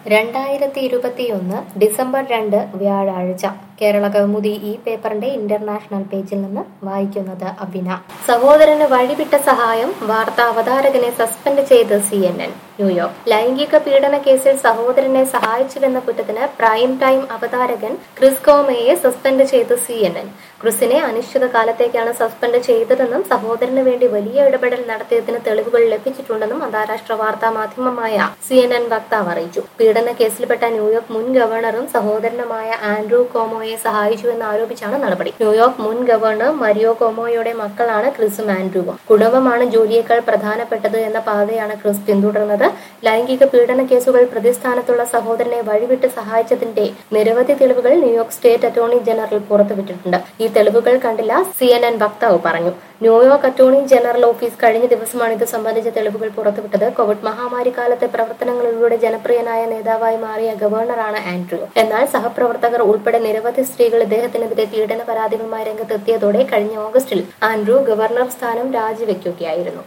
രണ്ടായിരത്തി ഇരുപത്തിയൊന്ന് ഡിസംബർ രണ്ട് വ്യാഴാഴ്ച കേരള കൗമുദി ഈ പേപ്പറിന്റെ ഇന്റർനാഷണൽ പേജിൽ നിന്ന് വായിക്കുന്നത് അബിന സഹോദരന് വഴിവിട്ട സഹായം വാർത്താ അവതാരകനെ സസ്പെൻഡ് ചെയ്ത് സി എൻ എൻ ന്യൂയോർക്ക് ലൈംഗിക പീഡന കേസിൽ സഹോദരനെ സഹായിച്ചുവെന്ന കുറ്റത്തിന് പ്രൈം ടൈം അവതാരകൻ ക്രിസ് കോമയെ സസ്പെൻഡ് ചെയ്ത് സി എൻ എൻ ക്രിസിനെ അനിശ്ചിത കാലത്തേക്കാണ് സസ്പെൻഡ് ചെയ്തതെന്നും സഹോദരന് വേണ്ടി വലിയ ഇടപെടൽ നടത്തിയതിന് തെളിവുകൾ ലഭിച്ചിട്ടുണ്ടെന്നും അന്താരാഷ്ട്ര വാർത്താ മാധ്യമമായ സി എൻ എൻ വക്താവ് അറിയിച്ചു പീഡന കേസിൽപ്പെട്ട ന്യൂയോർക്ക് മുൻ ഗവർണറും സഹോദരനുമായ ആൻഡ്രൂ കോമോയെ സഹായിച്ചുവെന്ന് ആരോപിച്ചാണ് നടപടി ന്യൂയോർക്ക് മുൻ ഗവർണർ മരിയോ കോമോയുടെ മക്കളാണ് ക്രിസും ആൻഡ്രൂവും കുടുംബമാണ് ജോലിയേക്കാൾ പ്രധാനപ്പെട്ടത് എന്ന പാതയാണ് ക്രിസ് പിന്തുടർന്നത് ലൈംഗിക പീഡന കേസുകൾ പ്രതിസ്ഥാനത്തുള്ള സഹോദരനെ വഴിവിട്ട് സഹായിച്ചതിന്റെ നിരവധി തെളിവുകൾ ന്യൂയോർക്ക് സ്റ്റേറ്റ് അറ്റോർണി ജനറൽ പുറത്തുവിട്ടിട്ടുണ്ട് ഈ തെളിവുകൾ കണ്ടില്ല സി എൻ എൻ വക്താവ് പറഞ്ഞു ന്യൂയോർക്ക് അറ്റോർണി ജനറൽ ഓഫീസ് കഴിഞ്ഞ ദിവസമാണ് ഇത് സംബന്ധിച്ച തെളിവുകൾ പുറത്തുവിട്ടത് കോവിഡ് മഹാമാരി കാലത്തെ പ്രവർത്തനങ്ങളിലൂടെ ജനപ്രിയനായ നേതാവായി മാറിയ ഗവർണറാണ് ആൻഡ്രൂ എന്നാൽ സഹപ്രവർത്തകർ ഉൾപ്പെടെ നിരവധി സ്ത്രീകൾ ഇദ്ദേഹത്തിനെതിരെ പീഡന പരാതികളുമായി രംഗത്തെത്തിയതോടെ കഴിഞ്ഞ ഓഗസ്റ്റിൽ ആൻഡ്രൂ ഗവർണർ സ്ഥാനം രാജിവെക്കുകയായിരുന്നു